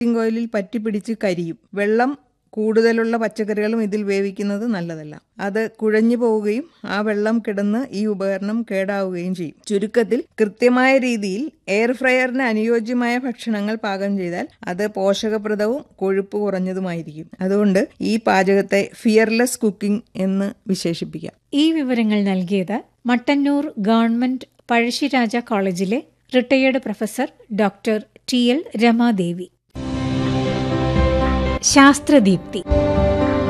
cooking ഓയിലിൽ പറ്റിപ്പിടിച്ച് കരിയും വെള്ളം കൂടുതലുള്ള പച്ചക്കറികളും ഇതിൽ വേവിക്കുന്നത് നല്ലതല്ല അത് കുഴഞ്ഞു പോവുകയും ആ വെള്ളം കിടന്ന് ഈ ഉപകരണം കേടാവുകയും ചെയ്യും ചുരുക്കത്തിൽ കൃത്യമായ രീതിയിൽ എയർ ഫ്രയറിന് അനുയോജ്യമായ ഭക്ഷണങ്ങൾ പാകം ചെയ്താൽ അത് പോഷകപ്രദവും കൊഴുപ്പ് കുറഞ്ഞതുമായിരിക്കും അതുകൊണ്ട് ഈ പാചകത്തെ ഫിയർലെസ് കുക്കിംഗ് എന്ന് വിശേഷിപ്പിക്കാം ഈ വിവരങ്ങൾ നൽകിയത് മട്ടന്നൂർ ഗവൺമെന്റ് പഴശ്ശിരാജ കോളേജിലെ retired professor doctor T L Ramadevi ശാസ്ത്രദീപ്തി